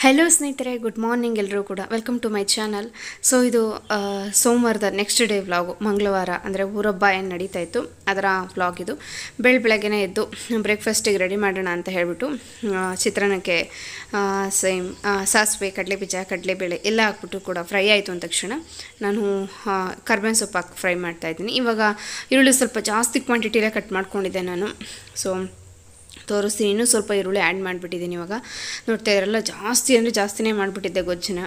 hello ಸ್ನೇಹಿತರೆ good morning ಎಲ್ಲರೂ ಕೂಡ welcome to my channel so ಇದು ಆ, ಸೋಮವಾರದ ನೆಕ್ಸ್ಟ್ ಡೇ ವ್ಲಾಗು ಮಂಗಳವಾರ ಅಂದರೆ ಊರಬ್ಬ ಏನು ನಡೀತಾ ಇತ್ತು ಅದರ ವ್ಲಾಗ್ ಇದು ಬೆಳ ಬೆಳಗ್ಗೆನೇ ಎದ್ದು ಬ್ರೇಕ್ಫಾಸ್ಟಿಗೆ ರೆಡಿ ಮಾಡೋಣ ಅಂತ ಹೇಳಿಬಿಟ್ಟು ಆ, ಚಿತ್ರಾನ್ನಕ್ಕೆ ಸೇಮ್ ಸಾಸಿವೆ ಕಡಲೆಬೀಜ ಕಡಲೆಬೇಳೆ ಎಲ್ಲ ಹಾಕ್ಬಿಟ್ಟು ಕೂಡ ಫ್ರೈ ಆಯಿತು ಅಂದ ತಕ್ಷಣ ನಾನು ಕರ್ಬೇವಿನ ಸೊಪ್ಪು ಹಾಕಿ ಫ್ರೈ ಮಾಡ್ತಾಯಿದ್ದೀನಿ ಇವಾಗ ಈರುಳ್ಳಿ ಸ್ವಲ್ಪ ಜಾಸ್ತಿ ಕ್ವಾಂಟಿಟಿಲೇ ಕಟ್ ಮಾಡ್ಕೊಂಡಿದ್ದೆ ನಾನು ಸೊ ತೋರಿಸ್ತೀನಿ ಇನ್ನೂ ಸ್ವಲ್ಪ ಈರುಳ್ಳಿ ಆ್ಯಡ್ ಮಾಡಿಬಿಟ್ಟಿದ್ದೀನಿ ಇವಾಗ ನೋಡ್ತಾ ಇದ್ರಲ್ಲ ಜಾಸ್ತಿ ಅಂದರೆ ಜಾಸ್ತಿನೇ ಮಾಡಿಬಿಟ್ಟಿದ್ದೆ ಗೊಜ್ಜನ್ನ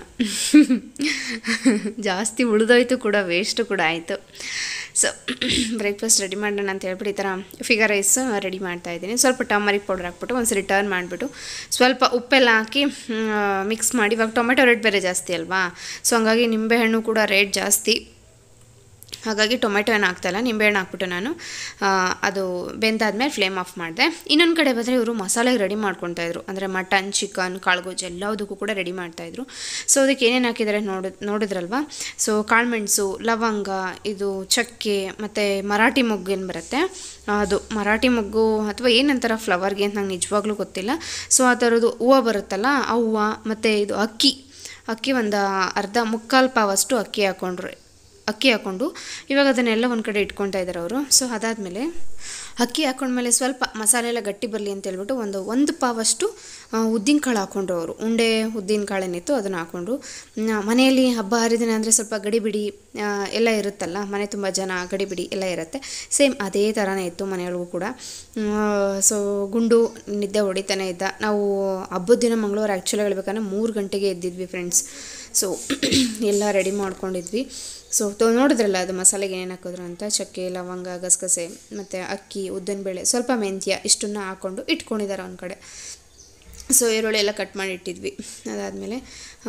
ಜಾಸ್ತಿ ಉಳಿದೋಯ್ತು ಕೂಡ ವೇಸ್ಟು ಕೂಡ ಆಯಿತು ಸೊ ಬ್ರೇಕ್ಫಾಸ್ಟ್ ರೆಡಿ ಮಾಡೋಣ ಅಂತ ಹೇಳ್ಬಿಟ್ಟು ಈ ಥರ ಫಿಗರ್ ರೈಸ್ ರೆಡಿ ಮಾಡ್ತಾ ಇದ್ದೀನಿ ಸ್ವಲ್ಪ ಟರ್ಮರಿಕ್ ಪೌಡರ್ ಹಾಕ್ಬಿಟ್ಟು ಒಂದ್ಸರಿ ಟರ್ನ್ ಮಾಡಿಬಿಟ್ಟು ಸ್ವಲ್ಪ ಉಪ್ಪೆಲ್ಲ ಹಾಕಿ ಮಿಕ್ಸ್ ಮಾಡಿ ಇವಾಗ ಟೊಮೆಟೊ ರೇಟ್ ಬೇರೆ ಜಾಸ್ತಿ ಅಲ್ವಾ ಸೊ ಹಂಗಾಗಿ ನಿಂಬೆಹಣ್ಣು ಕೂಡ ರೇಟ್ ಜಾಸ್ತಿ ಹಾಗಾಗಿ ಟೊಮೆಟೊ ಏನು ಹಾಕ್ತಾಯಿಲ್ಲ ನಿಂಬೆಹಣ್ಣು ಹಾಕ್ಬಿಟ್ಟು ನಾನು ಆ, ಅದು ಬೆಂದಾದ್ಮೇಲೆ ಫ್ಲೇಮ್ ಆಫ್ ಮಾಡಿದೆ ಇನ್ನೊಂದು ಕಡೆ ಬಂದರೆ ಇವರು ಮಸಾಲೆಗೆ ರೆಡಿ ಮಾಡ್ಕೊತಾಯಿದ್ರು ಅಂದರೆ ಮಟನ್ ಚಿಕನ್ ಕಾಳುಗೊಜ್ಜು ಎಲ್ಲದಕ್ಕೂ ಕೂಡ ರೆಡಿ ಮಾಡ್ತಾಯಿದ್ರು ಸೊ ಅದಕ್ಕೆ ಏನೇನು ಹಾಕಿದ್ದಾರೆ ನೋಡಿ ನೋಡಿದ್ರಲ್ವ ಸೊ ಕಾಳುಮೆಣಸು ಲವಂಗ ಇದು ಚಕ್ಕೆ ಮತ್ತು ಮರಾಠಿ ಮೊಗ್ಗು ಏನು ಬರುತ್ತೆ ಅದು ಮರಾಠಿ ಮೊಗ್ಗು ಅಥವಾ ಏನಂತಾರ ಫ್ಲವರ್ಗೆ ಅಂತ ನಂಗೆ ನಿಜವಾಗ್ಲೂ ಗೊತ್ತಿಲ್ಲ ಸೊ ಆ ಥರದ್ದು ಹೂವು ಬರುತ್ತಲ್ಲ ಆ ಹೂವು ಮತ್ತು ಇದು ಅಕ್ಕಿ ಅಕ್ಕಿ ಒಂದು ಅರ್ಧ ಮುಕ್ಕಾಲು ಪಾವಷ್ಟು ಅಕ್ಕಿ ಹಾಕ್ಕೊಂಡ್ರು ಅಕ್ಕಿ ಹಾಕ್ಕೊಂಡು ಇವಾಗ ಅದನ್ನೆಲ್ಲ ಒಂದು ಕಡೆ ಇಟ್ಕೊತಾ ಇದ್ದಾರೆ ಅವರು ಸೊ ಅದಾದಮೇಲೆ ಅಕ್ಕಿ ಹಾಕೊಂಡ್ಮೇಲೆ ಸ್ವಲ್ಪ ಮಸಾಲೆ ಎಲ್ಲ ಗಟ್ಟಿ ಬರಲಿ ಅಂತ ಹೇಳ್ಬಿಟ್ಟು ಒಂದು ಒಂದು ಪಾವಷ್ಟು ಉದ್ದಿನ ಕಾಳು ಹಾಕ್ಕೊಂಡ್ರು ಅವರು ಉಂಡೆ ಉದ್ದಿನ ಕಾಳೇನಿತ್ತು ಅದನ್ನು ಹಾಕ್ಕೊಂಡ್ರು ನ- ಮನೆಯಲ್ಲಿ ಹಬ್ಬ ಹರಿದಿನ ಅಂದರೆ ಸ್ವಲ್ಪ ಗಡಿಬಿಡಿ ಆ, ಎಲ್ಲ ಇರುತ್ತಲ್ಲ ಮನೆ ತುಂಬ ಜನ ಗಡಿಬಿಡಿ ಎಲ್ಲ ಇರುತ್ತೆ ಸೇಮ್ ಅದೇ ಥರನೇ ಇತ್ತು ಮನೆಯೊಳಗೂ ಕೂಡ ಸೊ ಗುಂಡು ನಿದ್ದೆ ಹೊಡಿತಾನೆ ಇದ್ದ ನಾವು ಹಬ್ಬದ ದಿನ ಮಂಗಳವಾರ ಆ್ಯಕ್ಚುಲಿ ಹೇಳ್ಬೇಕಂದ್ರೆ ಮೂರು ಗಂಟೆಗೆ ಎದ್ದಿದ್ವಿ ಫ್ರೆಂಡ್ಸ್ ಸೊ ಎಲ್ಲ ರೆಡಿ ಮಾಡ್ಕೊಂಡಿದ್ವಿ ಸೊ ತೊ ನೋಡಿದ್ರಲ್ಲ ಅದು ಮಸಾಲೆಗೆ ಏನೇನು ಹಾಕಿದ್ರು ಅಂತ ಚಕ್ಕೆ ಲವಂಗ ಗಸಗಸೆ ಮತ್ತು ಅಕ್ಕಿ ಉದ್ದಿನಬೇಳೆ ಸ್ವಲ್ಪ ಮೆಂತ್ಯ ಇಷ್ಟನ್ನು ಹಾಕ್ಕೊಂಡು ಇಟ್ಕೊಂಡಿದ್ದಾರೆ ಒಂದು ಕಡೆ ಸೊ ಈರುಳ್ಳಿ ಎಲ್ಲ ಕಟ್ ಮಾಡಿ ಇಟ್ಟಿದ್ವಿ ಅದಾದಮೇಲೆ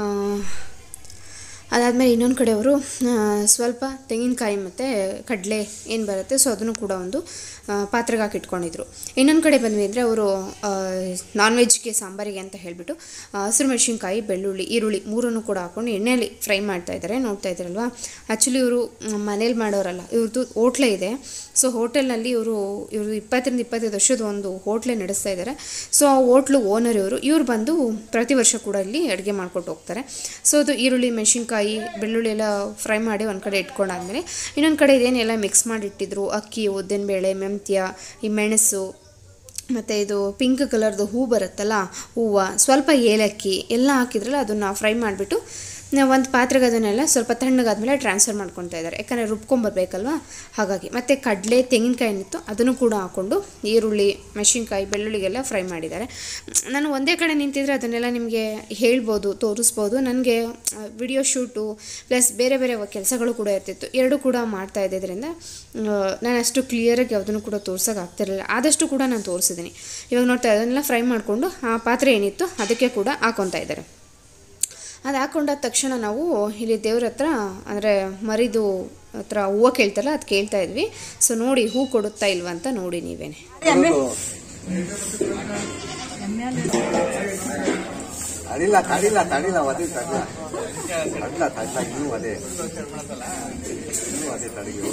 ಅದಾದಮೇಲೆ ಇನ್ನೊಂದು ಕಡೆ ಅವರು ಸ್ವಲ್ಪ ತೆಂಗಿನಕಾಯಿ ಮತ್ತು ಕಡಲೆ ಏನು ಬರುತ್ತೆ ಸೊ ಅದನ್ನು ಕೂಡ ಒಂದು ಆ, ಪಾತ್ರೆಗೆ ಹಾಕಿ ಇಟ್ಕೊಂಡಿದ್ರು ಇನ್ನೊಂದು ಕಡೆ ಬಂದ್ವಿ ಅಂದರೆ ಅವರು ನಾನ್ ವೆಜ್ಗೆ ಸಾಂಬಾರಿಗೆ ಅಂತ ಹೇಳಿಬಿಟ್ಟು ಹಸಿರು ಮೆಣಸಿನ್ಕಾಯಿ ಬೆಳ್ಳುಳ್ಳಿ ಈರುಳ್ಳಿ ಮೂರನ್ನು ಕೂಡ ಹಾಕ್ಕೊಂಡು ಎಣ್ಣೆಯಲ್ಲಿ ಫ್ರೈ ಮಾಡ್ತಾ ಇದ್ದಾರೆ ನೋಡ್ತಾ ಇದ್ದಾರಲ್ವಾ ಆ್ಯಕ್ಚುಲಿ ಇವರು ಮನೇಲಿ ಮಾಡೋರಲ್ಲ ಇವ್ರದ್ದು ಹೋಟ್ಲೇ ಇದೆ ಸೊ ಹೋಟೆಲ್ನಲ್ಲಿ ಇವರು ಇವರು ಇಪ್ಪತ್ತರಿಂದ ಇಪ್ಪತ್ತೈದು ವರ್ಷದ ಒಂದು ಹೋಟ್ಲೇ ನಡೆಸ್ತಾ ಇದ್ದಾರೆ ಸೊ ಆ ಹೋಟ್ಲು ಓನರ್ ಇವರು ಇವ್ರು ಬಂದು ಪ್ರತಿ ವರ್ಷ ಕೂಡ ಇಲ್ಲಿ ಅಡುಗೆ ಮಾಡ್ಕೊಟ್ಟು ಹೋಗ್ತಾರೆ ಸೊ ಅದು ಈರುಳ್ಳಿ ಮೆಣಸಿನ್ಕಾಯಿ ಬೆಳ್ಳುಳ್ಳಿ ಎಲ್ಲ ಫ್ರೈ ಮಾಡಿ ಒಂದು ಕಡೆ ಇಟ್ಕೊಂಡಾದ್ಮೇಲೆ ಇನ್ನೊಂದು ಕಡೆ ಇದೇನೆಲ್ಲ ಮಿಕ್ಸ್ ಮಾಡಿ ಇಟ್ಟಿದ್ರು ಅಕ್ಕಿ ಉದ್ದಿನಬೇಳೆ ಮೆಂತ್ಯ ಈ ಮೆಣಸು ಮತ್ತು ಇದು ಪಿಂಕ್ ಕಲರ್ದು ಹೂ ಬರುತ್ತಲ್ಲ ಹೂವು ಸ್ವಲ್ಪ ಏಲಕ್ಕಿ ಎಲ್ಲ ಹಾಕಿದ್ರಲ್ಲ ಅದನ್ನು ಫ್ರೈ ಮಾಡಿಬಿಟ್ಟು ಒಂದು ಪಾತ್ರೆಗೆ ಅದನ್ನೆಲ್ಲ ಸ್ವಲ್ಪ ತಣ್ಣಗಾದ್ಮೇಲೆ ಟ್ರಾನ್ಸ್ಫರ್ ಮಾಡ್ಕೊತಾ ಇದ್ದಾರೆ ಯಾಕಂದರೆ ರುಬ್ಕೊಂಬರ್ಬೇಕಲ್ವ ಹಾಗಾಗಿ ಮತ್ತು ಕಡಲೆ ತೆಂಗಿನಕಾಯಿ ಏನಿತ್ತು ಅದನ್ನು ಕೂಡ ಹಾಕ್ಕೊಂಡು ಈರುಳ್ಳಿ ಮೆಣಸಿನ್ಕಾಯಿ ಬೆಳ್ಳುಳ್ಳಿಗೆಲ್ಲ ಫ್ರೈ ಮಾಡಿದ್ದಾರೆ ನಾನು ಒಂದೇ ಕಡೆ ನಿಂತಿದ್ರೆ ಅದನ್ನೆಲ್ಲ ನಿಮಗೆ ಹೇಳ್ಬೋದು ತೋರಿಸ್ಬೋದು ನನಗೆ ವಿಡಿಯೋ ಶೂಟು ಪ್ಲಸ್ ಬೇರೆ ಬೇರೆ ಕೆಲಸಗಳು ಕೂಡ ಇರ್ತಿತ್ತು ಎರಡೂ ಕೂಡ ಮಾಡ್ತಾ ಇದ್ದಿದ್ದರಿಂದ ನಾನು ಅಷ್ಟು ಕ್ಲಿಯರಾಗಿ ಯಾವುದನ್ನು ಕೂಡ ತೋರ್ಸೋಕೆ ಆಗ್ತಿರಲಿಲ್ಲ ಆದಷ್ಟು ಕೂಡ ನಾನು ತೋರಿಸಿದ್ದೀನಿ ಇವಾಗ ನೋಡ್ತಾ ಅದನ್ನೆಲ್ಲ ಫ್ರೈ ಮಾಡಿಕೊಂಡು ಆ ಪಾತ್ರೆ ಏನಿತ್ತು ಅದಕ್ಕೆ ಕೂಡ ಹಾಕೊತಾ ಇದ್ದಾರೆ ಅದು ಹಾಕೊಂಡಾದ ತಕ್ಷಣ ನಾವು ಇಲ್ಲಿ ದೇವ್ರ ಹತ್ರ ಅಂದರೆ ಮರಿದು ಹತ್ರ ಹೂವು ಕೇಳ್ತಾರಲ್ಲ ಅದು ಕೇಳ್ತಾ ಇದ್ವಿ ಸೊ ನೋಡಿ ಹೂ ಕೊಡುತ್ತಾ ಇಲ್ವಾ ಅಂತ ನೋಡಿ ನೀವೇನೆ ತಡಿಲ್ಲ ತಡಿಲ್ಲ ತಡಿಲ್ಲ ಅದೇ ತಡಿಲ್ಲ ತಡ್ಲ ತಡ್ಲ ಇನ್ನೂ ಅದೇ ಇನ್ನೂ ಅದೇ ತಡಿಯೋ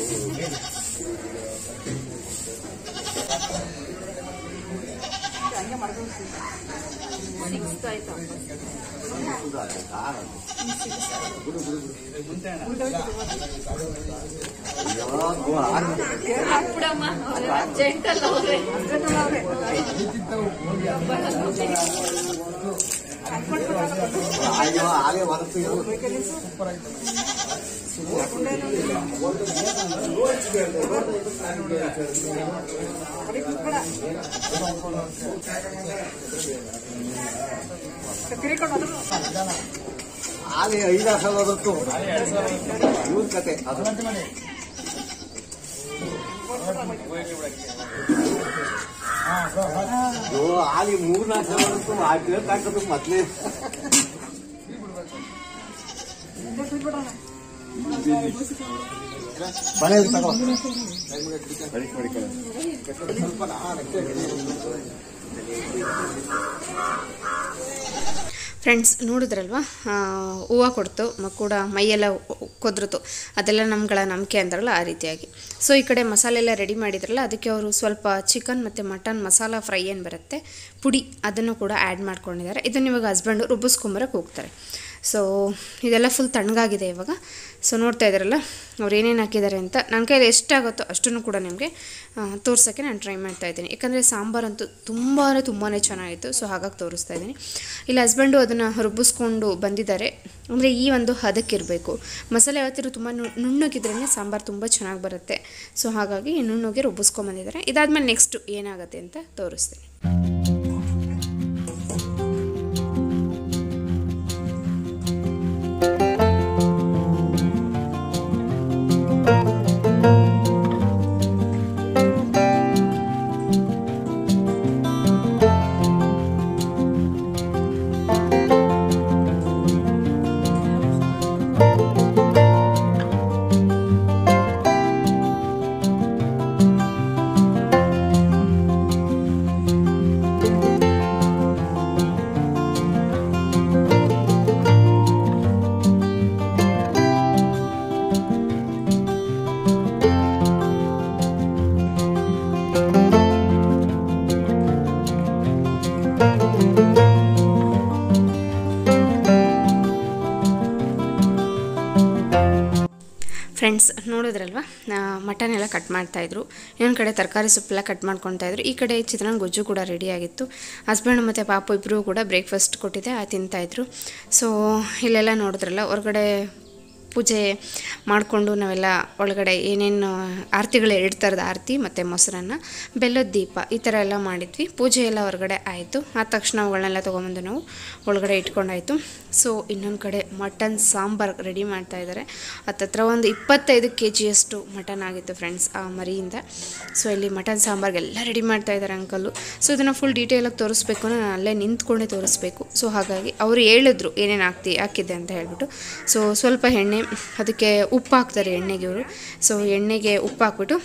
ಅಯ್ಯೋ ಹಾಗೆ ಹೊರತು ಹಾಗೆ ಐದಾರು ಸಲ ಹೊರತು ಇವ್ರ ಕತೆ ಅದು ಅಯ್ಯೋ ಹಾಗೆ ಮೂರ್ನಾಲ್ಕು ಸಲ ಹೊರತು ಆ ಕೇಳ್ತಾ ಹಾಕೋದು ಮೊದ್ಲೇ ಮನೆ ತಗೋ ಫ್ರೆಂಡ್ಸ್ ನೋಡಿದ್ರಲ್ವ ಹೂವು ಕೊಡ್ತು ಮ- ಕೂಡ ಮೈಯೆಲ್ಲ ಕೊದ್ರತು ಅದೆಲ್ಲ ನಮ್ಗಳ ನಂಬಿಕೆ ಅಂತಾರಲ್ಲ ಆ ರೀತಿಯಾಗಿ ಸೊ ಈ ಕಡೆ ಮಸಾಲೆ ಎಲ್ಲ ರೆಡಿ ಮಾಡಿದ್ರಲ್ಲ ಅದಕ್ಕೆ ಅವರು ಸ್ವಲ್ಪ ಚಿಕನ್ ಮತ್ತು ಮಟನ್ ಮಸಾಲ ಫ್ರೈ ಏನು ಬರುತ್ತೆ ಪುಡಿ ಅದನ್ನು ಕೂಡ ಆ್ಯಡ್ ಮಾಡ್ಕೊಂಡಿದ್ದಾರೆ ಇದನ್ನು ಇವಾಗ ಹಸ್ಬೆಂಡು ರುಬ್ಬಿಸ್ಕೊಂಬರಕ್ಕೆ ಹೋಗ್ತಾರೆ ಸೊ ಇದೆಲ್ಲ ಫುಲ್ ತಣ್ಣಗಾಗಿದೆ ಇವಾಗ ಸೊ ನೋಡ್ತಾ ಇದ್ದಾರಲ್ಲ ಅವ್ರು ಏನೇನು ಹಾಕಿದ್ದಾರೆ ಅಂತ ನನ್ನ ಕೈಯಲ್ಲಿ ಎಷ್ಟಾಗುತ್ತೋ ಅಷ್ಟನ್ನು ಕೂಡ ನಿಮಗೆ ತೋರ್ಸೋಕ್ಕೆ ನಾನು ಟ್ರೈ ಮಾಡ್ತಾ ಇದ್ದೀನಿ ಯಾಕಂದರೆ ಸಾಂಬಾರಂತೂ ತುಂಬಾ ತುಂಬಾ ಚೆನ್ನಾಗಿತ್ತು ಸೊ ಹಾಗಾಗಿ ತೋರಿಸ್ತಾ ಇದ್ದೀನಿ ಇಲ್ಲಿ ಹಸ್ಬೆಂಡು ಅದನ್ನು ರುಬ್ಬಿಸ್ಕೊಂಡು ಬಂದಿದ್ದಾರೆ ಅಂದರೆ ಈ ಒಂದು ಹದಕ್ಕಿರಬೇಕು ಮಸಾಲೆ ಯಾವತ್ತಿರು ತುಂಬ ನುಣ್ಣಗಿದ್ರೇ ಸಾಂಬಾರು ತುಂಬ ಚೆನ್ನಾಗಿ ಬರುತ್ತೆ ಸೊ ಹಾಗಾಗಿ ನುಣ್ಣಗೆ ರುಬ್ಬಿಸ್ಕೊಂಬಂದಿದ್ದಾರೆ ಇದಾದಮೇಲೆ ನೆಕ್ಸ್ಟ್ ಏನಾಗುತ್ತೆ ಅಂತ ತೋರಿಸ್ತೀನಿ ಫ್ರೆಂಡ್ಸ್ ನೋಡಿದ್ರಲ್ವ ಮಟನ್ ಎಲ್ಲ ಕಟ್ ಮಾಡ್ತಾಯಿದ್ರು ಇನ್ನೊಂದು ಕಡೆ ತರಕಾರಿ ಸೊಪ್ಪೆಲ್ಲ ಕಟ್ ಮಾಡ್ಕೊತಾಯಿದ್ರು ಈ ಕಡೆ ಚಿತ್ರಾನ್ನ ಗೊಜ್ಜು ಕೂಡ ರೆಡಿಯಾಗಿತ್ತು ಹಸ್ಬೆಂಡ್ ಮತ್ತು ಪಾಪು ಇಬ್ಬರು ಕೂಡ ಬ್ರೇಕ್ಫಾಸ್ಟ್ ಕೊಟ್ಟಿದ್ದೆ ಆ ತಿಂತಾಯಿದ್ರು ಸೊ ಇಲ್ಲೆಲ್ಲ ನೋಡಿದ್ರಲ್ಲ ಹೊರಗಡೆ ಪೂಜೆ ಮಾಡಿಕೊಂಡು ನಾವೆಲ್ಲ ಒಳಗಡೆ ಏನೇನು ಆರತಿಗಳು ಎರಡು ಥರದ ಆರತಿ ಮತ್ತು ಮೊಸರನ್ನ ಬೆಲ್ಲದ ದೀಪ ಈ ಥರ ಎಲ್ಲ ಮಾಡಿದ್ವಿ ಪೂಜೆ ಎಲ್ಲ ಹೊರಗಡೆ ಆಯಿತು ಆದ ತಕ್ಷಣ ಅವುಗಳನ್ನೆಲ್ಲ ತೊಗೊಂಬಂದು ನಾವು ಒಳಗಡೆ ಇಟ್ಕೊಂಡಾಯಿತು ಸೊ ಇನ್ನೊಂದು ಕಡೆ ಮಟನ್ ಸಾಂಬಾರು ರೆಡಿ ಮಾಡ್ತಾ ಇದ್ದಾರೆ ಹತ್ತತ್ರ ಒಂದು ಇಪ್ಪತ್ತೈದು ಕೆ ಜಿಯಷ್ಟು ಮಟನ್ ಆಗಿತ್ತು ಫ್ರೆಂಡ್ಸ್ ಆ ಮರಿಯಿಂದ ಸೊ ಇಲ್ಲಿ ಮಟನ್ ಸಾಂಬಾರ್ಗೆಲ್ಲ ರೆಡಿ ಮಾಡ್ತಾ ಇದ್ದಾರೆ ಅಂಕಲ್ಲು ಸೊ ಇದನ್ನು ಫುಲ್ ಡೀಟೇಲಾಗಿ ತೋರಿಸ್ಬೇಕು ಅಂದ್ರೆ ನಾನು ಅಲ್ಲೇ ನಿಂತ್ಕೊಂಡೇ ತೋರಿಸ್ಬೇಕು ಸೊ ಹಾಗಾಗಿ ಅವರು ಹೇಳಿದ್ರು ಏನೇನು ಹಾಕ್ತಿ ಹಾಕಿದ್ದೆ ಅಂತ ಹೇಳ್ಬಿಟ್ಟು ಸೊ ಸ್ವಲ್ಪ ಎಣ್ಣೆ ಅದಕ್ಕೆ ಉಪ್ಪು ಹಾಕ್ತಾರೆ ಎಣ್ಣೆಗೆ ಇವರು ಸೊ ಎಣ್ಣೆಗೆ ಉಪ್ಪು ಹಾಕ್ಬಿಟ್ಟು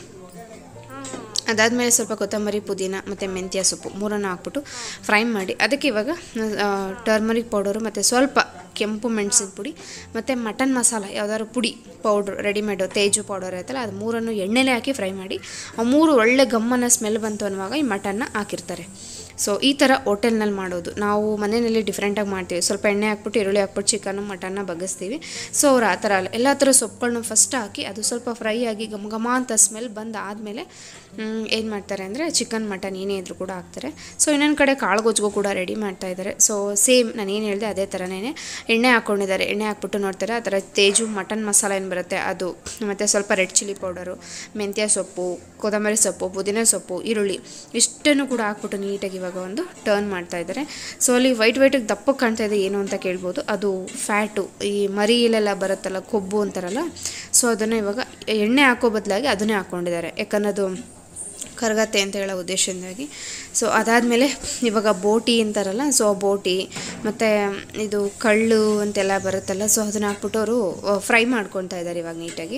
ಅದಾದಮೇಲೆ ಸ್ವಲ್ಪ ಕೊತ್ತಂಬರಿ ಪುದೀನ ಮತ್ತು ಮೆಂತ್ಯ ಸೊಪ್ಪು ಮೂರನ್ನು ಹಾಕ್ಬಿಟ್ಟು ಫ್ರೈ ಮಾಡಿ ಅದಕ್ಕೆ ಇವಾಗ ಟರ್ಮರಿಕ್ ಪೌಡರು ಮತ್ತು ಸ್ವಲ್ಪ ಕೆಂಪು ಮೆಣಸಿನ ಪುಡಿ ಮತ್ತು ಮಟನ್ ಮಸಾಲ ಯಾವ್ದಾದ್ರು ಪುಡಿ ಪೌಡ್ರ್ ರೆಡಿಮೇಡು ತೇಜು ಪೌಡರ್ ಇರುತ್ತಲ್ಲ ಅದು ಮೂರನ್ನು ಎಣ್ಣೆಲೆ ಹಾಕಿ ಫ್ರೈ ಮಾಡಿ ಆ ಮೂರು ಒಳ್ಳೆ ಗಮ್ಮನ ಸ್ಮೆಲ್ ಬಂತು ಅನ್ನುವಾಗ ಈ ಮಟನ್ನ ಹಾಕಿರ್ತಾರೆ ಸೊ ಈ ಥರ ಹೋಟೆಲ್ನಲ್ಲಿ ಮಾಡೋದು ನಾವು ಮನೆಯಲ್ಲಿ ಡಿಫ್ರೆಂಟಾಗಿ ಮಾಡ್ತೀವಿ ಸ್ವಲ್ಪ ಎಣ್ಣೆ ಹಾಕ್ಬಿಟ್ಟು ಈರುಳ್ಳಿ ಹಾಕ್ಬಿಟ್ಟು ಚಿಕನ್ನು ಮಟನ್ನ ಬಗ್ಗಿಸ್ತೀವಿ ಸೊ ಅವ್ರು ಆ ಥರ ಅಲ್ಲ ಎಲ್ಲ ಥರ ಸೊಪ್ಪುಗಳನ್ನ ಫಸ್ಟ್ ಹಾಕಿ ಅದು ಸ್ವಲ್ಪ ಫ್ರೈ ಆಗಿ ಘಮ ಘಮ ಅಂತ ಸ್ಮೆಲ್ ಬಂದು ಆದಮೇಲೆ ಏನು ಮಾಡ್ತಾರೆ ಅಂದರೆ ಚಿಕನ್ ಮಟನ್ ಏನೇ ಇದ್ರೂ ಕೂಡ ಹಾಕ್ತಾರೆ ಸೊ ಇನ್ನೊಂದು ಕಡೆ ಕಾಳು ಗೊಜ್ಜು ಕೂಡ ರೆಡಿ ಮಾಡ್ತಾ ಇದ್ದಾರೆ ಸೊ ಸೇಮ್ ನಾನು ಏನು ಹೇಳಿದೆ ಅದೇ ಥರನೇ ಎಣ್ಣೆ ಹಾಕ್ಕೊಂಡಿದ್ದಾರೆ ಎಣ್ಣೆ ಹಾಕ್ಬಿಟ್ಟು ನೋಡ್ತಾರೆ ಆ ಥರ ತೇಜು ಮಟನ್ ಮಸಾಲ ಏನು ಬರುತ್ತೆ ಅದು ಮತ್ತು ಸ್ವಲ್ಪ ರೆಡ್ ಚಿಲ್ಲಿ ಪೌಡರು ಮೆಂತ್ಯ ಸೊಪ್ಪು ಕೊತ್ತಂಬರಿ ಸೊಪ್ಪು ಪುದೀನ ಸೊಪ್ಪು ಈರುಳ್ಳಿ ಇಷ್ಟನ್ನು ಕೂಡ ಹಾಕ್ಬಿಟ್ಟು ನೀಟಾಗಿ ಇವಾಗ ಒಂದು ಟರ್ನ್ ಮಾಡ್ತಾ ಇದ್ದಾರೆ ಸೊ ಅಲ್ಲಿ ವೈಟ್ ವೈಟಿಗೆ ದಪ್ಪಕ್ಕೆ ಕಾಣ್ತಾ ಇದೆ ಏನು ಅಂತ ಕೇಳ್ಬೋದು ಅದು ಫ್ಯಾಟು ಈ ಮರಿಯಲ್ಲೆಲ್ಲ ಬರುತ್ತಲ್ಲ ಕೊಬ್ಬು ಅಂತಾರಲ್ಲ ಸೊ ಅದನ್ನು ಇವಾಗ ಎಣ್ಣೆ ಹಾಕೋ ಬದಲಾಗಿ ಅದನ್ನೇ ಹಾಕ್ಕೊಂಡಿದ್ದಾರೆ ಯಾಕಂದ್ರೆ ಅದು ಕರಗತ್ತೆ ಅಂತ ಹೇಳೋ ಉದ್ದೇಶದಿಂದಾಗಿ ಸೊ ಅದಾದಮೇಲೆ ಇವಾಗ ಬೋಟಿ ಅಂತಾರಲ್ಲ ಸೊ ಆ ಬೋಟಿ ಮತ್ತು ಇದು ಕಳ್ಳು ಅಂತೆಲ್ಲ ಬರುತ್ತಲ್ಲ ಸೊ ಅದನ್ನ ಹಾಕ್ಬಿಟ್ಟು ಅವರು ಫ್ರೈ ಮಾಡ್ಕೊತಾ ಇದ್ದಾರೆ ಇವಾಗ ನೀಟಾಗಿ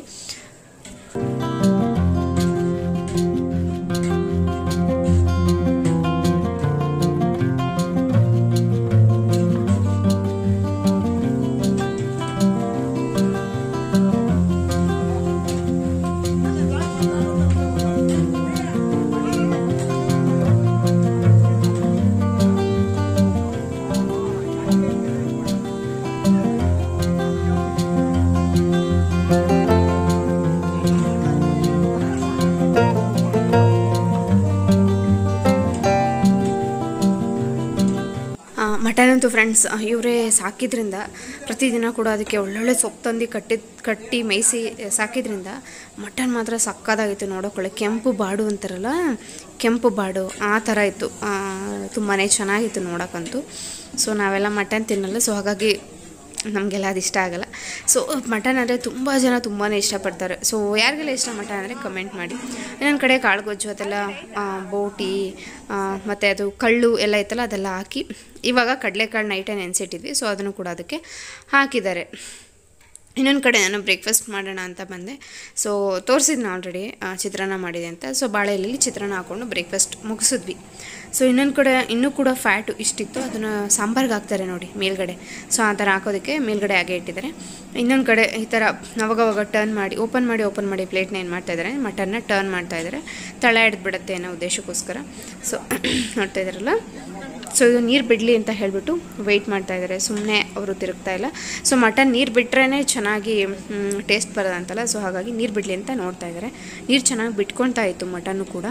ಮಟನ್ ಅಂತೂ ಫ್ರೆಂಡ್ಸ್ ಇವರೇ ಸಾಕಿದ್ರಿಂದ ಪ್ರತಿದಿನ ಕೂಡ ಅದಕ್ಕೆ ಒಳ್ಳೊಳ್ಳೆ ಸೊಪ್ಪು ತಂದು ಕಟ್ಟಿ ಕಟ್ಟಿ ಮೇಯಿಸಿ ಸಾಕಿದ್ರಿಂದ ಮಟನ್ ಮಾತ್ರ ಸಕ್ಕದಾಗಿತ್ತು ನೋಡೋಕೊಳ್ಳೆ ಕೆಂಪು ಬಾಡು ಅಂತಾರಲ್ಲ ಕೆಂಪು ಬಾಡು ಆ ಥರ ಇತ್ತು ತುಂಬಾ ಚೆನ್ನಾಗಿತ್ತು ನೋಡೋಕ್ಕಂತೂ ಸೊ ನಾವೆಲ್ಲ ಮಟನ್ ತಿನ್ನಲ್ಲ ಸೊ ಹಾಗಾಗಿ ನಮಗೆಲ್ಲ ಅದು ಇಷ್ಟ ಆಗಲ್ಲ ಸೊ ಮಟನ್ ಅಂದರೆ ತುಂಬ ಜನ ತುಂಬಾ ಇಷ್ಟಪಡ್ತಾರೆ ಸೊ ಯಾರಿಗೆಲ್ಲ ಇಷ್ಟ ಮಟನ್ ಅಂದರೆ ಕಮೆಂಟ್ ಮಾಡಿ ಇನ್ನೊಂದು ಕಡೆ ಕಾಳುಗೊಜ್ಜು ಅದೆಲ್ಲ ಆ, ಬೋಟಿ ಮತ್ತು ಅದು ಕಳ್ಳು ಎಲ್ಲ ಇತ್ತಲ್ಲ ಅದೆಲ್ಲ ಹಾಕಿ ಇವಾಗ ಕಡಲೆಕಾಳು ನೈಟೇ ನೆನೆಸಿಟ್ಟಿದ್ವಿ ಸೊ ಅದನ್ನು ಕೂಡ ಅದಕ್ಕೆ ಹಾಕಿದ್ದಾರೆ ಇನ್ನೊಂದು ಕಡೆ ನಾನು ಬ್ರೇಕ್ಫಾಸ್ಟ್ ಮಾಡೋಣ ಅಂತ ಬಂದೆ ಸೊ ತೋರಿಸಿದ್ನ ಆಲ್ರೆಡಿ ಚಿತ್ರಾನ್ನ ಮಾಡಿದೆ ಅಂತ ಸೊ ಬಾಳೆಯಲ್ಲಿ ಚಿತ್ರಾನ್ನ ಹಾಕ್ಕೊಂಡು ಬ್ರೇಕ್ಫಾಸ್ಟ್ ಮುಗಿಸಿದ್ವಿ ಸೊ ಇನ್ನೊಂದು ಕಡೆ ಇನ್ನೂ ಕೂಡ ಫ್ಯಾಟು ಇಷ್ಟಿತ್ತು ಅದನ್ನು ಸಾಂಬಾರ್ಗೆ ಹಾಕ್ತಾರೆ ನೋಡಿ ಮೇಲ್ಗಡೆ ಸೊ ಆ ಥರ ಹಾಕೋದಕ್ಕೆ ಮೇಲ್ಗಡೆ ಹಾಗೆ ಇಟ್ಟಿದ್ದಾರೆ ಇನ್ನೊಂದು ಕಡೆ ಈ ಥರ ಅವಾಗವಾಗ ಟರ್ನ್ ಮಾಡಿ ಓಪನ್ ಮಾಡಿ ಓಪನ್ ಮಾಡಿ ಪ್ಲೇಟ್ನ ಏನು ಮಾಡ್ತಾ ಇದ್ದಾರೆ ಮಟನ್ನ ಟರ್ನ್ ಮಾಡ್ತಾ ಇದ್ದಾರೆ ತಳ ಹಿಡ್ದು ಬಿಡುತ್ತೆ ಅನ್ನೋ ಉದ್ದೇಶಕ್ಕೋಸ್ಕರ ಸೊ ನೋಡ್ತಾ ಇದ್ದಾರಲ್ಲ ಸೊ ಇದು ನೀರು ಬಿಡಲಿ ಅಂತ ಹೇಳಿಬಿಟ್ಟು ವೆಯ್ಟ್ ಮಾಡ್ತಾ ಇದ್ದಾರೆ ಸುಮ್ಮನೆ ಅವರು ತಿರುಗ್ತಾ ಇಲ್ಲ ಸೊ ಮಟನ್ ನೀರು ಬಿಟ್ರೇ ಚೆನ್ನಾಗಿ ಟೇಸ್ಟ್ ಬರೋದಂತಲ್ಲ ಸೊ ಹಾಗಾಗಿ ನೀರು ಬಿಡಲಿ ಅಂತ ನೋಡ್ತಾ ಇದ್ದಾರೆ ನೀರು ಚೆನ್ನಾಗಿ ಬಿಟ್ಕೊಳ್ತಾ ಇತ್ತು ಮಟನ್ನು ಕೂಡ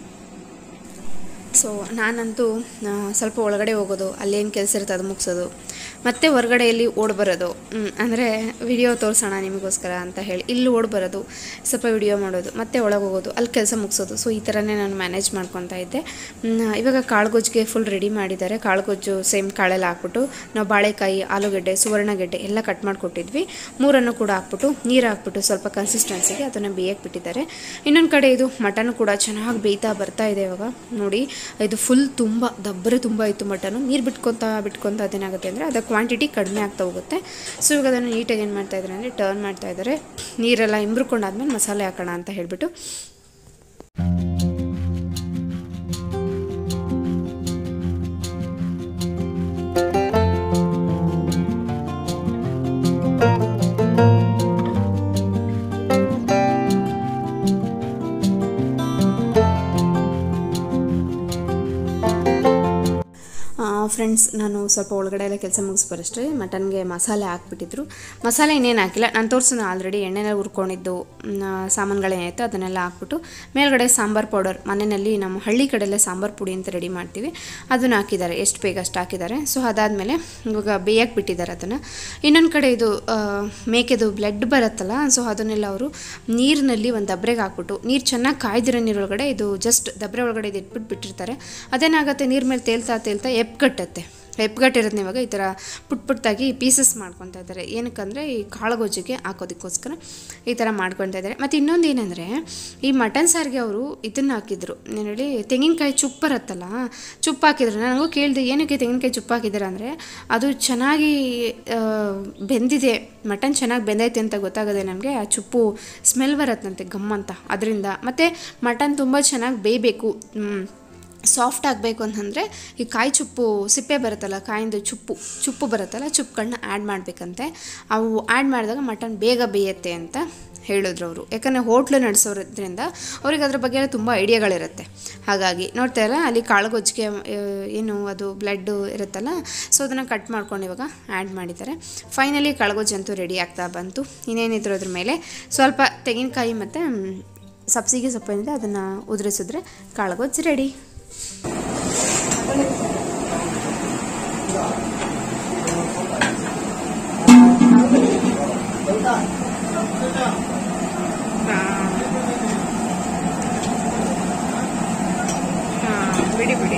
ಸೊ ನಾನಂತೂ ಆ, ಸ್ವಲ್ಪ ಒಳಗಡೆ ಹೋಗೋದು ಅಲ್ಲೇನು ಕೆಲಸ ಇರುತ್ತೆ ಅದು ಮುಗಿಸೋದು ಮತ್ತೆ ಹೊರಗಡೆಯಲ್ಲಿ ಓಡ್ ಬರೋದು ಅಂದರೆ ವಿಡಿಯೋ ತೋರಿಸೋಣ ನಿಮಗೋಸ್ಕರ ಅಂತ ಹೇಳಿ ಇಲ್ಲಿ ಓಡ್ ಬರೋದು ಸ್ವಲ್ಪ ವಿಡಿಯೋ ಮಾಡೋದು ಮತ್ತೆ ಒಳಗೆ ಹೋಗೋದು ಅಲ್ಲಿ ಕೆಲಸ ಮುಗಿಸೋದು ಸೊ ಈ ಥರನೇ ನಾನು ಮ್ಯಾನೇಜ್ ಮಾಡ್ಕೊತಾ ಇದ್ದೆ ಮ್, ಇವಾಗ ಕಾಳುಗೊಜ್ಜಿಗೆ ಫುಲ್ ರೆಡಿ ಮಾಡಿದ್ದಾರೆ ಕಾಳುಗೊಜ್ಜು ಸೇಮ್ ಕಾಳೆಲ್ಲ ಹಾಕ್ಬಿಟ್ಟು ನಾವು ಬಾಳೆಕಾಯಿ ಆಲೂಗಡ್ಡೆ ಸುವರ್ಣಗೆಡ್ಡೆ ಎಲ್ಲ ಕಟ್ ಮಾಡಿಕೊಟ್ಟಿದ್ವಿ ಮೂರನ್ನು ಕೂಡ ಹಾಕ್ಬಿಟ್ಟು ನೀರು ಹಾಕ್ಬಿಟ್ಟು ಸ್ವಲ್ಪ ಕನ್ಸಿಸ್ಟೆನ್ಸಿಗೆ ಅದನ್ನು ಬೇಯಕ್ಕೆ ಬಿಟ್ಟಿದ್ದಾರೆ ಇನ್ನೊಂದು ಕಡೆ ಇದು ಮಟನ್ ಕೂಡ ಚೆನ್ನಾಗಿ ಬೇಯ್ತಾ ಬರ್ತಾ ಇದೆ ಇವಾಗ ನೋಡಿ ಇದು ಫುಲ್ ತುಂಬ ದಬ್ಬರೆ ತುಂಬ ಇತ್ತು ಮಟನು ನೀರು ಬಿಟ್ಕೊತಾ ಬಿಟ್ಕೊತಾ ಅದೇನಾಗುತ್ತೆ ಅಂದರೆ ಅದರ ಕ್ವಾಂಟಿಟಿ ಕಡಿಮೆ ಆಗ್ತಾ ಹೋಗುತ್ತೆ ಸೊ ಇವಾಗ ಅದನ್ನು ನೀಟಾಗಿ ಏನು ಮಾಡ್ತಾ ಇದ್ದಾರೆ ಅಂದರೆ ಟರ್ನ್ ಮಾಡ್ತಾ ಇದ್ದಾರೆ ನೀರೆಲ್ಲ ಇಂಬ್ರುಕೊಂಡಾದ್ಮೇಲೆ ಮಸಾಲೆ ಹಾಕೋಣ ಅಂತ ಹೇಳಿಬಿಟ್ಟು ಫ್ರೆಂಡ್ಸ್ ನಾನು ಸ್ವಲ್ಪ ಒಳಗಡೆ ಎಲ್ಲ ಕೆಲಸ ಮುಗಿಸ್ಬರಷ್ಟೇ ಮಟನ್ಗೆ ಮಸಾಲೆ ಹಾಕ್ಬಿಟ್ಟಿದ್ರು ಮಸಾಲೆ ಇನ್ನೇನು ಹಾಕಿಲ್ಲ ನಾನು ತೋರಿಸಿದ ಆಲ್ರೆಡಿ ಎಣ್ಣೆನ ಹುರ್ಕೊಂಡಿದ್ದು ಸಾಮಾನುಗಳೇನಾಯಿತು ಅದನ್ನೆಲ್ಲ ಹಾಕ್ಬಿಟ್ಟು ಮೇಲ್ಗಡೆ ಸಾಂಬಾರ್ ಪೌಡರ್ ಮನೆಯಲ್ಲಿ ನಮ್ಮ ಹಳ್ಳಿ ಕಡೆಯಲ್ಲೇ ಸಾಂಬಾರ್ ಪುಡಿ ಅಂತ ರೆಡಿ ಮಾಡ್ತೀವಿ ಅದನ್ನು ಹಾಕಿದ್ದಾರೆ ಎಷ್ಟು ಬೇಗ ಅಷ್ಟು ಹಾಕಿದ್ದಾರೆ ಸೊ ಅದಾದಮೇಲೆ ಇವಾಗ ಬೇಯಕ್ಕೆ ಬಿಟ್ಟಿದ್ದಾರೆ ಅದನ್ನು ಇನ್ನೊಂದು ಕಡೆ ಇದು ಆ, ಮೇಕೆದು ಬ್ಲಡ್ ಬರುತ್ತಲ್ಲ ಸೊ ಅದನ್ನೆಲ್ಲ ಅವರು ನೀರಿನಲ್ಲಿ ಒಂದು ದಬ್ರೆಗೆ ಹಾಕ್ಬಿಟ್ಟು ನೀರು ಚೆನ್ನಾಗಿ ಕಾಯ್ದಿರೋ ನೀರೊಳಗಡೆ ಇದು ಜಸ್ಟ್ ದಬ್ರೆ ಒಳಗಡೆ ಇದು ಇಟ್ಬಿಟ್ಟು ಬಿಟ್ಟಿರ್ತಾರೆ ಅದೇನಾಗುತ್ತೆ ನೀರು ಮೇಲೆ ತೇಲ್ತಾ ತೇಲ್ತಾ ಎಪ್ಗಟ್ಟತ್ತೆ ಎಪ್ಗಟ್ಟಿರೋದನ್ನ ಇವಾಗ ಈ ಥರ ಪುಟ್ ಪುಟ್ಟಾಗಿ ಪೀಸಸ್ ಮಾಡ್ಕೊತಾ ಇದ್ದಾರೆ ಏನಕ್ಕಂದರೆ ಈ ಕಾಳುಗೊಜ್ಜಿಗೆ ಹಾಕೋದಕ್ಕೋಸ್ಕರ ಈ ಥರ ಮಾಡ್ಕೊತಾ ಇದ್ದಾರೆ ಮತ್ತು ಇನ್ನೊಂದು ಏನಂದರೆ ಈ ಮಟನ್ ಸಾರಿಗೆ ಅವರು ಇದನ್ನು ಹಾಕಿದ್ರು ಏನು ಹೇಳಿ ತೆಂಗಿನಕಾಯಿ ಚುಪ್ಪು ಬರುತ್ತಲ್ಲ ಚುಪ್ಪು ಹಾಕಿದ್ರು ನನಗೂ ಕೇಳಿದೆ ಏನಕ್ಕೆ ತೆಂಗಿನಕಾಯಿ ಚುಪ್ಪು ಹಾಕಿದ್ದಾರೆ ಅಂದರೆ ಅದು ಚೆನ್ನಾಗಿ ಆ, ಬೆಂದಿದೆ ಮಟನ್ ಚೆನ್ನಾಗಿ ಬೆಂದೈತೆ ಅಂತ ಗೊತ್ತಾಗದೆ ನಮಗೆ ಆ ಚುಪ್ಪು ಸ್ಮೆಲ್ ಬರುತ್ತಂತೆ ಗಮ್ ಅಂತ ಅದರಿಂದ ಮತ್ತು ಮಟನ್ ತುಂಬ ಚೆನ್ನಾಗಿ ಬೇಯಬೇಕು ಸಾಫ್ಟ್ ಆಗಬೇಕು ಅಂತಂದರೆ ಈ ಕಾಯಿ ಚುಪ್ಪು ಸಿಪ್ಪೆ ಬರುತ್ತಲ್ಲ ಕಾಯಿಂದ ಚುಪ್ಪು ಚುಪ್ಪು ಬರುತ್ತಲ್ಲ ಚುಪ್ಪುಗಳನ್ನ ಆ್ಯಡ್ ಮಾಡಬೇಕಂತೆ ಅವು ಆ್ಯಡ್ ಮಾಡಿದಾಗ ಮಟನ್ ಬೇಗ ಬೇಯುತ್ತೆ ಅಂತ ಹೇಳಿದ್ರು ಅವರು ಯಾಕಂದರೆ ಹೋಟ್ಲು ನಡೆಸೋದ್ರಿಂದ ಅವ್ರಿಗೆ ಅದ್ರ ಬಗ್ಗೆ ಎಲ್ಲ ತುಂಬ ಐಡಿಯಾಗಳಿರುತ್ತೆ ಹಾಗಾಗಿ ನೋಡ್ತಾ ಇಲ್ಲ ಅಲ್ಲಿ ಕಾಳುಗೊಜ್ಜಿಗೆ ಆ, ಏನು ಅದು ಬ್ಲಡ್ಡು ಇರುತ್ತಲ್ಲ ಸೊ ಅದನ್ನು ಕಟ್ ಮಾಡ್ಕೊಂಡು ಇವಾಗ ಆ್ಯಡ್ ಮಾಡಿದ್ದಾರೆ ಫೈನಲಿ ಕಾಳುಗೊಜ್ಜಿ ಅಂತೂ ರೆಡಿ ಆಗ್ತಾ ಬಂತು ಇನ್ನೇನಿದ್ರು ಅದ್ರ ಮೇಲೆ ಸ್ವಲ್ಪ ತೆಂಗಿನಕಾಯಿ ಮತ್ತು ಸಬ್ಸಿಗೆ ಸೊಪ್ಪಿನಿಂದ ಅದನ್ನು ಉದುರಿಸಿದ್ರೆ ಕಾಳುಗೊಜ್ಜಿ ರೆಡಿ ಬಿಡಿ ಬಿಡಿ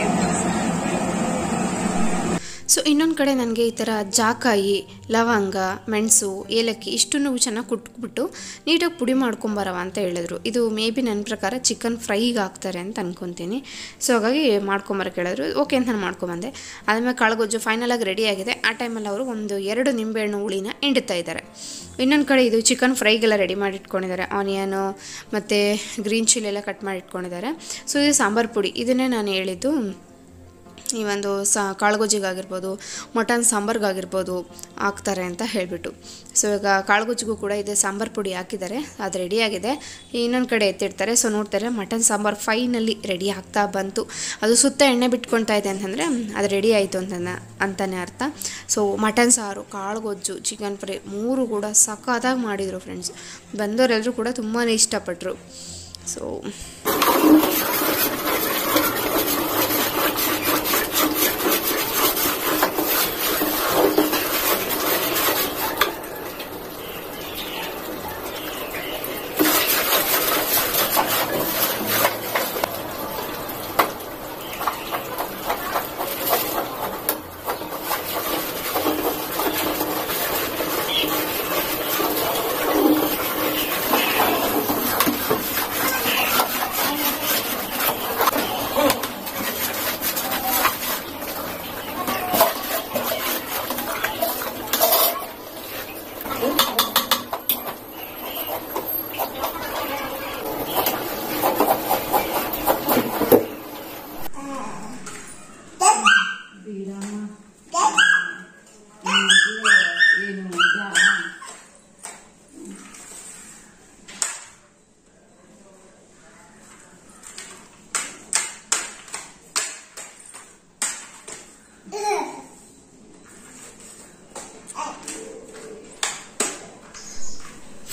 ಸೊ ಇನ್ನೊಂದು ಕಡೆ ನನಗೆ ಈ ಥರ ಜಾಕಾಯಿ ಲವಂಗ ಮೆಣಸು ಏಲಕ್ಕಿ ಇಷ್ಟನ್ನು ಚೆನ್ನಾಗಿ ಕುಟ್ಬಿಟ್ಟು ನೀಟಾಗಿ ಪುಡಿ ಮಾಡ್ಕೊಂಬರವ ಅಂತ ಹೇಳಿದ್ರು ಇದು ಮೇ ಬಿ ನನ್ನ ಪ್ರಕಾರ ಚಿಕನ್ ಫ್ರೈಗೆ ಹಾಕ್ತಾರೆ ಅಂತ ಅನ್ಕೊತೀನಿ ಸೊ ಹಾಗಾಗಿ ಮಾಡ್ಕೊಂಬರಕ್ಕೆ ಹೇಳಿದ್ರು ಓಕೆ ಅಂತ ನಾನು ಮಾಡ್ಕೊಂಬಂದೆ ಆದಮೇಲೆ ಕಾಳುಗೊಜ್ಜು ಫೈನಲಾಗಿ ರೆಡಿ ಆಗಿದೆ ಆ ಟೈಮಲ್ಲಿ ಅವರು ಒಂದು ಎರಡು ನಿಂಬೆಹಣ್ಣು ಹುಳಿನ ಹಿಂಡುತ್ತಾ ಇದ್ದಾರೆ ಇನ್ನೊಂದು ಕಡೆ ಇದು ಚಿಕನ್ ಫ್ರೈಗೆಲ್ಲ ರೆಡಿ ಮಾಡಿ ಇಟ್ಕೊಂಡಿದ್ದಾರೆ ಆನಿಯನು ಮತ್ತು ಗ್ರೀನ್ ಚಿಲ್ಲಿ ಎಲ್ಲ ಕಟ್ ಮಾಡಿ ಇಟ್ಕೊಂಡಿದ್ದಾರೆ ಸೊ ಇದು ಸಾಂಬಾರು ಪುಡಿ ಇದನ್ನೇ ನಾನು ಹೇಳಿದ್ದು ಈ ಒಂದು ಸಾ ಕಾಳುಗೊಜ್ಜಿಗಾಗಿರ್ಬೋದು ಮಟನ್ ಸಾಂಬಾರ್ಗಾಗಿರ್ಬೋದು ಹಾಕ್ತಾರೆ ಅಂತ ಹೇಳಿಬಿಟ್ಟು ಸೊ ಈಗ ಕಾಳುಗೊಜ್ಜಿಗೂ ಕೂಡ ಇದೆ ಸಾಂಬಾರು ಪುಡಿ ಹಾಕಿದ್ದಾರೆ ಅದು ರೆಡಿಯಾಗಿದೆ ಇನ್ನೊಂದು ಕಡೆ ಎತ್ತಿಡ್ತಾರೆ ಸೊ ನೋಡ್ತಾರೆ ಮಟನ್ ಸಾಂಬಾರು ಫೈನಲ್ಲಿ ರೆಡಿ ಆಗ್ತಾ ಬಂತು ಅದು ಸುತ್ತ ಎಣ್ಣೆ ಬಿಟ್ಕೊಳ್ತಾ ಇದೆ ಅಂತಂದರೆ ಅದು ರೆಡಿ ಆಯಿತು ಅಂತ ಅಂತಲೇ ಅರ್ಥ ಸೊ ಮಟನ್ ಸಾರು ಕಾಳುಗೊಜ್ಜು ಚಿಕನ್ ಫ್ರೈ ಮೂರು ಕೂಡ ಸಖತ್ತಾಗಿ ಮಾಡಿದರು ಫ್ರೆಂಡ್ಸ್ ಬಂದವರೆಲ್ಲರೂ ಕೂಡ ತುಂಬಾ ಇಷ್ಟಪಟ್ಟರು ಸೊ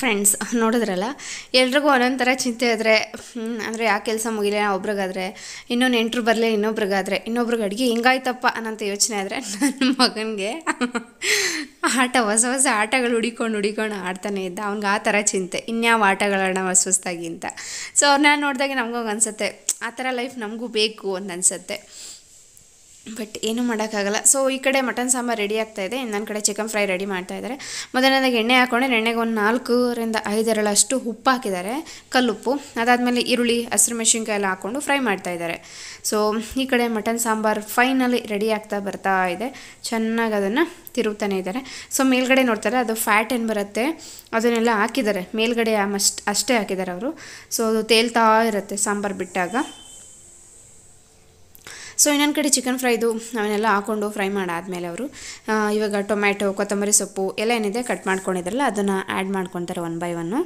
ಫ್ರೆಂಡ್ಸ್ ನೋಡಿದ್ರಲ್ಲ ಎಲ್ರಿಗೂ ಒಂದೊಂದು ಥರ ಚಿಂತೆ ಆದರೆ ಅಂದರೆ ಆ ಕೆಲಸ ಮುಗಿಲ ಒಬ್ರಿಗಾದ್ರೆ ಇನ್ನೂ ನೆಂಟರು ಬರಲಿ ಇನ್ನೊಬ್ರಿಗಾದ್ರೆ ಇನ್ನೊಬ್ರಿಗೆ ಅಡುಗೆ ಹಿಂಗಾಯ್ತಪ್ಪ ಅನ್ನೋಂಥ ಯೋಚನೆ ಆದರೆ ನನ್ನ ಮಗನಿಗೆ ಆಟ ಹೊಸ ಹೊಸ ಆಟಗಳು ಹುಡಿಕೊಂಡು ಹುಡಿಕೊಂಡು ಆಡ್ತಾನೆ ಇದ್ದ ಅವ್ನಿಗೆ ಆ ಥರ ಚಿಂತೆ ಇನ್ಯಾವ ಆಟಗಳನ್ನ ಹೊಸ ಹೊಸ್ದಾಗಿ ಅಂತ ಸೊ ಅವ್ರನ್ನ ನೋಡಿದಾಗ ನಮಗೂ ಅನ್ಸುತ್ತೆ ಆ ಥರ ಲೈಫ್ ನಮಗೂ ಬೇಕು ಅಂತ ಅನ್ಸುತ್ತೆ ಬಟ್ ಏನೂ ಮಾಡೋಕ್ಕಾಗಲ್ಲ ಸೊ ಈ ಕಡೆ ಮಟನ್ ಸಾಂಬಾರು ರೆಡಿ ಆಗ್ತಾ ಇದೆ ಇನ್ನೊಂದು ಕಡೆ ಚಿಕನ್ ಫ್ರೈ ರೆಡಿ ಮಾಡ್ತಾ ಇದ್ದಾರೆ ಮೊದಲನೇದಾಗಿ ಎಣ್ಣೆ ಹಾಕ್ಕೊಂಡು ಎಣ್ಣೆಗೆ ಒಂದು ನಾಲ್ಕರಿಂದ ಐದರಳಷ್ಟು ಉಪ್ಪು ಹಾಕಿದ್ದಾರೆ ಕಲ್ಲುಪ್ಪು ಅದಾದಮೇಲೆ ಈರುಳ್ಳಿ ಹಸಿರು ಮೆಣಸಿನ್ಕಾಯಿ ಎಲ್ಲ ಹಾಕ್ಕೊಂಡು ಫ್ರೈ ಮಾಡ್ತಾ ಇದ್ದಾರೆ ಸೊ ಈ ಕಡೆ ಮಟನ್ ಸಾಂಬಾರು ಫೈನಲಿ ರೆಡಿ ಆಗ್ತಾ ಬರ್ತಾ ಇದೆ ಚೆನ್ನಾಗಿ ಅದನ್ನು ತಿರುಗ್ತಾನೆ ಇದ್ದಾರೆ ಸೊ ಮೇಲ್ಗಡೆ ನೋಡ್ತಾರೆ ಅದು ಫ್ಯಾಟ್ ಏನು ಬರುತ್ತೆ ಅದನ್ನೆಲ್ಲ ಹಾಕಿದ್ದಾರೆ ಮೇಲ್ಗಡೆ ಮಸ್ಟ್ ಅಷ್ಟೇ ಹಾಕಿದ್ದಾರೆ ಅವರು ಸೊ ಅದು ತೇಲ್ತಾ ಇರುತ್ತೆ ಸಾಂಬಾರು ಬಿಟ್ಟಾಗ ಸೊ ಇನ್ನೊಂದು ಕಡೆ ಚಿಕನ್ ಫ್ರೈದು ಅವನ್ನೆಲ್ಲ ಹಾಕ್ಕೊಂಡು ಫ್ರೈ ಮಾಡಾದಮೇಲೆ ಅವರು ಇವಾಗ ಟೊಮ್ಯಾಟೊ ಕೊತ್ತಂಬರಿ ಸೊಪ್ಪು ಎಲ್ಲ ಏನಿದೆ ಕಟ್ ಮಾಡ್ಕೊಂಡಿದ್ರಲ್ಲ ಅದನ್ನು ಆ್ಯಡ್ ಮಾಡ್ಕೊತಾರೆ ಒನ್ ಬೈ ಒನ್ನು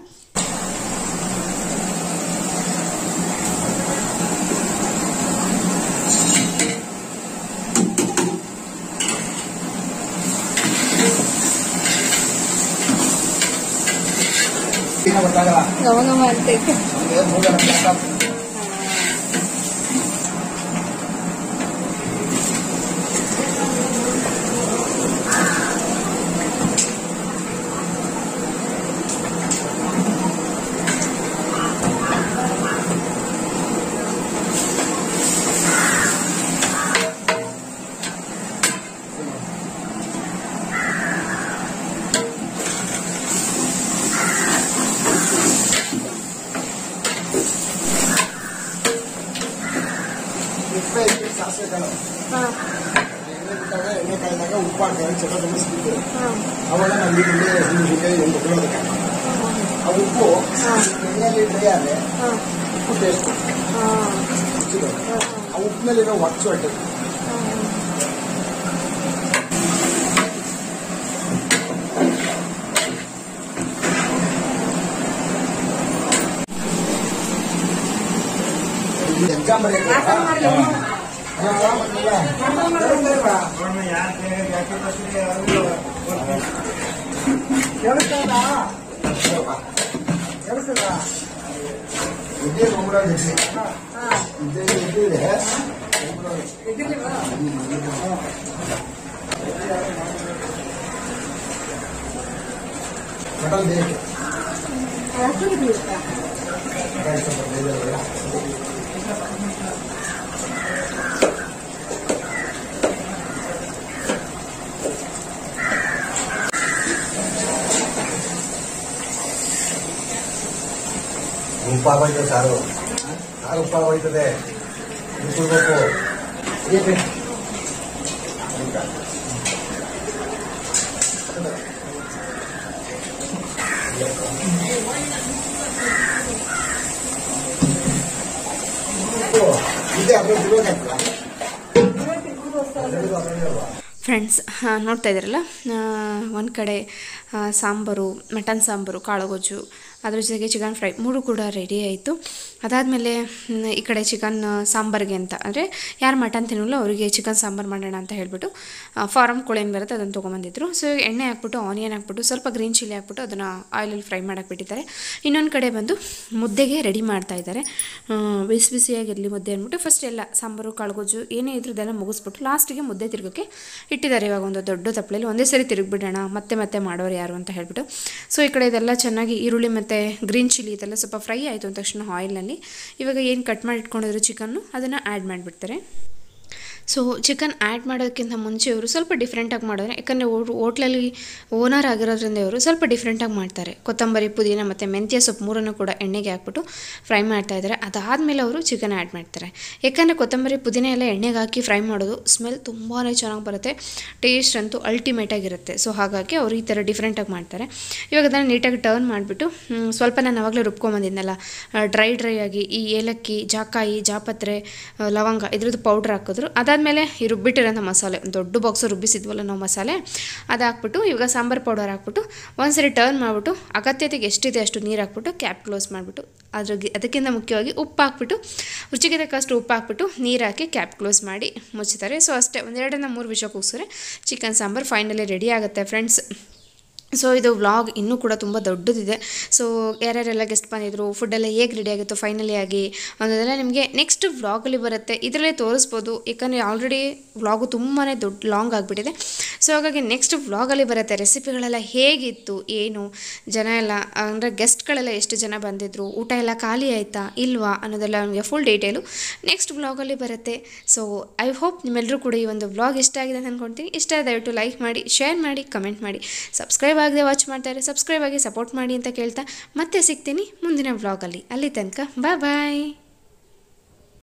ಈಗ ಗೊತ್ತಾಗಲ್ಲ ಗಮ ಗಮ ಅಂತೈತೆ ನಮ್ಗೆ ಮೂರರ ಬ್ಯಾಕಪ್ ಉಪ್ಪೆ ಇಟ್ಟು ಸಾಸಿವೆ ಕಾಳು ಎಣ್ಣೆ ಬಿಟ್ಟಾಗ ಎಣ್ಣೆ ಕಾಯ್ದಾಗ ಉಪ್ಪು ಹಾಕ್ತಾರೆ ಚಟ ತುಂಬಿಸ್ಬಿಟ್ಟು ಅವಾಗ ನಾವು ಈರುಳ್ಳಿ ಹಸಿಮೆಣಸಿನ್ಕಾಯಿ ಒಂದು ಬಿಡೋದಕ್ಕೆ ಆ ಉಪ್ಪು ಎಣ್ಣೆಯಲ್ಲಿ ಡ್ರೈ ಆದರೆ ಉಪ್ಪು ಟೇಸ್ಟ್ ಆ ಉಪ್ಪಿನಲ್ಲಿರೋ ಒಚ್ಚು ಹೊಟ್ಟೆ ಎಕ್ಸಾಮ್ ಇದೇ ಗೊಂಬಳ ಇದೇ ಇದ್ದಿದೆ ಮಟನ್ ಬೇಕು ಉಪ್ಪ ಹೋಯ್ತದೆ ಸಾರು ಸಾರು ಉಪ್ಪ ಹೋಯ್ತದೆ ಉಪ್ಪಬೇಕು ಇದೆ ಅದ್ರ ಬಿಡೋದಲ್ಲ ಫ್ರೆಂಡ್ಸ್ ನೋಡ್ತಾ ಇದ್ದೀರಲ್ಲ ಒಂದು ಕಡೆ ಆ, ಸಾಂಬಾರು ಮಟನ್ ಸಾಂಬಾರು ಕಾಳುಗೊಜ್ಜು ಅದ್ರ ಜೊತೆಗೆ ಚಿಕನ್ ಫ್ರೈ ಮೂರು ಕೂಡ ರೆಡಿ ಆಯಿತು ಅದಾದಮೇಲೆ ಈ ಕಡೆ ಚಿಕನ್ ಸಾಂಬಾರಿಗೆ ಅಂತ ಅಂದರೆ ಯಾರು ಮಟನ್ ತಿನ್ನಲ್ಲ ಅವರಿಗೆ ಚಿಕನ್ ಸಾಂಬಾರು ಮಾಡೋಣ ಅಂತ ಹೇಳ್ಬಿಟ್ಟು ಫಾರಮ್ ಕೋಳಿ ಏನು ಬರುತ್ತೆ ಅದನ್ನು ತೊಗೊಂಬಂದಿದ್ರು ಸೊ ಎಣ್ಣೆ ಹಾಕ್ಬಿಟ್ಟು ಆನಿಯನ್ ಹಾಕ್ಬಿಟ್ಟು ಸ್ವಲ್ಪ ಗ್ರೀನ್ ಚಿಲ್ಲಿ ಹಾಕ್ಬಿಟ್ಟು ಅದನ್ನು ಆಯಿಲಲ್ಲಿ ಫ್ರೈ ಮಾಡಕ್ಕೆ ಬಿಟ್ಟಿದ್ದಾರೆ ಇನ್ನೊಂದು ಕಡೆ ಬಂದು ಮುದ್ದೆಗೆ ರೆಡಿ ಮಾಡ್ತಾ ಇದ್ದಾರೆ ಆ, ಬಿಸಿ ಬಿಸಿಯಾಗಿರಲಿ ಮುದ್ದೆ ಅಂದ್ಬಿಟ್ಟು ಫಸ್ಟ್ ಎಲ್ಲ ಸಾಂಬಾರು ಕಾಳುಗೊಜ್ಜು ಏನೇ ಇದ್ರದ್ದೆಲ್ಲ ಮುಗಿಸ್ಬಿಟ್ಟು ಲಾಸ್ಟಿಗೆ ಮುದ್ದೆ ತಿರುಗೋಕ್ಕೆ ಇಟ್ಟಿದ್ದಾರೆ ಇವಾಗ ಒಂದು ದೊಡ್ಡ ತಪ್ಪಲೆಯಲ್ಲಿ ಒಂದೇ ಸರಿ ತಿರುಗಿಬಿಡೋಣ ಮತ್ತೆ ಮತ್ತೆ ಮಾಡೋರು ಯಾರು ಅಂತ ಹೇಳ್ಬಿಟ್ಟು ಸೊ ಈ ಕಡೆ ಇದೆಲ್ಲ ಚೆನ್ನಾಗಿ ಈರುಳ್ಳಿ ಮತ್ತು ಗ್ರೀನ್ ಚಿಲ್ಲಿ ಇದೆಲ್ಲ ಸ್ವಲ್ಪ ಫ್ರೈ ಆಯಿತು ಅಂದ ತಕ್ಷಣ ಆಯಿಲ್ನಲ್ಲಿ ಇವಾಗ ಏನು ಕಟ್ ಮಾಡಿ ಇಟ್ಕೊಂಡಿದ್ರು ಚಿಕನ್ನು ಅದನ್ನು ಆ್ಯಡ್ ಮಾಡಿಬಿಡ್ತಾರೆ ಸೊ ಚಿಕನ್ ಆ್ಯಡ್ ಮಾಡೋದಕ್ಕಿಂತ ಮುಂಚೆ ಇವರು ಸ್ವಲ್ಪ ಡಿಫ್ರೆಂಟಾಗಿ ಮಾಡಿದ್ರೆ ಯಾಕಂದರೆ ಹೋಟ್ಲಲ್ಲಿ ಓನರ್ ಆಗಿರೋದ್ರಿಂದ ಇವರು ಸ್ವಲ್ಪ ಡಿಫ್ರೆಂಟಾಗಿ ಮಾಡ್ತಾರೆ ಕೊತ್ತಂಬರಿ ಪುದೀನ ಮತ್ತು ಮೆಂತ್ಯ ಸೊಪ್ಪು ಮೂರನ್ನು ಕೂಡ ಎಣ್ಣೆಗೆ ಹಾಕ್ಬಿಟ್ಟು ಫ್ರೈ ಮಾಡ್ತಾ ಇದ್ದಾರೆ ಅದಾದಮೇಲೆ ಅವರು ಚಿಕನ್ ಆ್ಯಡ್ ಮಾಡ್ತಾರೆ ಯಾಕಂದರೆ ಕೊತ್ತಂಬರಿ ಪುದೀನ ಎಲ್ಲ ಎಣ್ಣೆಗೆ ಹಾಕಿ ಫ್ರೈ ಮಾಡೋದು ಸ್ಮೆಲ್ ತುಂಬಾ ಚೆನ್ನಾಗಿ ಬರುತ್ತೆ ಟೇಸ್ಟ್ ಅಂತೂ ಅಲ್ಟಿಮೇಟಾಗಿರುತ್ತೆ ಸೊ ಹಾಗಾಗಿ ಅವರು ಈ ಥರ ಡಿಫ್ರೆಂಟಾಗಿ ಮಾಡ್ತಾರೆ ಇವಾಗ ಅದನ್ನು ನೀಟಾಗಿ ಟರ್ನ್ ಮಾಡಿಬಿಟ್ಟು ಸ್ವಲ್ಪ ನಾನು ಆವಾಗಲೇ ರುಬ್ಕೊಂಬಂದಿದ್ನಲ್ಲ ಡ್ರೈ ಡ್ರೈ ಆಗಿ ಈ ಏಲಕ್ಕಿ ಜಾಕಾಯಿ ಜಾಪತ್ರೆ ಆ, ಲವಂಗ ಇದ್ರದ್ದು ಪೌಡ್ರ್ ಹಾಕಿದ್ರು ಅದಾದಮೇಲೆ ಈ ರುಬ್ಬಿಟ್ಟಿರೋಂಥ ಮಸಾಲೆ ಒಂದು ದೊಡ್ಡ ಬಾಕ್ಸ್ ರುಬ್ಬಿಸಿದ್ವಲ್ಲ ನಾವು ಮಸಾಲೆ ಅದು ಹಾಕ್ಬಿಟ್ಟು ಇವಾಗ ಸಾಂಬಾರು ಪೌಡರ್ ಹಾಕ್ಬಿಟ್ಟು ಒಂದ್ಸರಿ ಟರ್ನ್ ಮಾಡಿಬಿಟ್ಟು ಅಗತ್ಯತೆಗೆ ಎಷ್ಟಿದೆ ಅಷ್ಟು ನೀರು ಹಾಕ್ಬಿಟ್ಟು ಕ್ಯಾಪ್ ಕ್ಲೋಸ್ ಮಾಡಿಬಿಟ್ಟು ಅದ್ರಾಗೆ ಅದಕ್ಕಿಂತ ಮುಖ್ಯವಾಗಿ ಉಪ್ಪು ಹಾಕ್ಬಿಟ್ಟು ರುಚಿಗೆ ತಕ್ಕಷ್ಟು ಉಪ್ಪು ಹಾಕ್ಬಿಟ್ಟು ನೀರು ಹಾಕಿ ಕ್ಯಾಪ್ ಕ್ಲೋಸ್ ಮಾಡಿ ಮುಚ್ಚುತ್ತಾರೆ ಸೊ ಅಷ್ಟೇ ಒಂದೆರಡರಿಂದ ಮೂರು ವಿಷಯ ಕೂಗಿಸಿದ್ರೆ ಚಿಕನ್ ಸಾಂಬಾರು ಫೈನಲಿ ರೆಡಿ ಆಗುತ್ತೆ ಫ್ರೆಂಡ್ಸ್ ಸೊ ಇದು ವ್ಲಾಗ್ ಇನ್ನೂ ಕೂಡ ತುಂಬ ದೊಡ್ಡದಿದೆ ಸೊ ಯಾರ್ಯಾರೆಲ್ಲ ಗೆಸ್ಟ್ ಬಂದಿದ್ರು ಫುಡ್ಡೆಲ್ಲ ಹೇಗೆ ರೆಡಿ ಆಗಿತ್ತು ಫೈನಲಿ ಆಗಿ ಅನ್ನೋದೆಲ್ಲ ನಿಮಗೆ ನೆಕ್ಸ್ಟ್ ವ್ಲಾಗಲ್ಲಿ ಬರುತ್ತೆ ಇದರಲ್ಲೇ ತೋರಿಸ್ಬೋದು ಯಾಕಂದರೆ ಆಲ್ರೆಡಿ ವ್ಲಾಗು ತುಂಬಾ ದೊಡ್ಡ ಲಾಂಗ್ ಆಗಿಬಿಟ್ಟಿದೆ ಸೊ ಹಾಗಾಗಿ ನೆಕ್ಸ್ಟ್ ವ್ಲಾಗಲ್ಲಿ ಬರುತ್ತೆ ರೆಸಿಪಿಗಳೆಲ್ಲ ಹೇಗಿತ್ತು ಏನು ಜನ ಎಲ್ಲ ಅಂದರೆ ಗೆಸ್ಟ್ಗಳೆಲ್ಲ ಎಷ್ಟು ಜನ ಬಂದಿದ್ರು ಊಟ ಎಲ್ಲ ಖಾಲಿ ಆಯಿತಾ ಇಲ್ವಾ ಅನ್ನೋದೆಲ್ಲ ನಿಮಗೆ ಫುಲ್ ಡೀಟೇಲು ನೆಕ್ಸ್ಟ್ ವ್ಲಾಗಲ್ಲಿ ಬರುತ್ತೆ ಸೊ ಐ ಹೋಪ್ ನಿಮ್ಮೆಲ್ಲರೂ ಕೂಡ ಈ ಒಂದು ವ್ಲಾಗ್ ಇಷ್ಟ ಆಗಿದೆ ಅಂತ ಅಂದ್ಕೊಳ್ತೀನಿ ಇಷ್ಟ ಆದ ದಯವಿಟ್ಟು ಲೈಕ್ ಮಾಡಿ ಶೇರ್ ಮಾಡಿ ಕಮೆಂಟ್ ಮಾಡಿ ಸಬ್ಸ್ಕ್ರೈಬ್ ಆಗದೆ ವಾಚ್ ಮಾಡ್ತಾರೆ ಸಬ್ಸ್ಕ್ರೈಬ್ ಆಗಿ ಸಪೋರ್ಟ್ ಮಾಡಿ ಅಂತ ಕೇಳ್ತಾ ಮತ್ತೆ ಸಿಗ್ತೀನಿ ಮುಂದಿನ ವ್ಲಾಗಲ್ಲಿ ಅಲ್ಲಿ ತನಕ ಬಾಯ್ ಬಾಯ್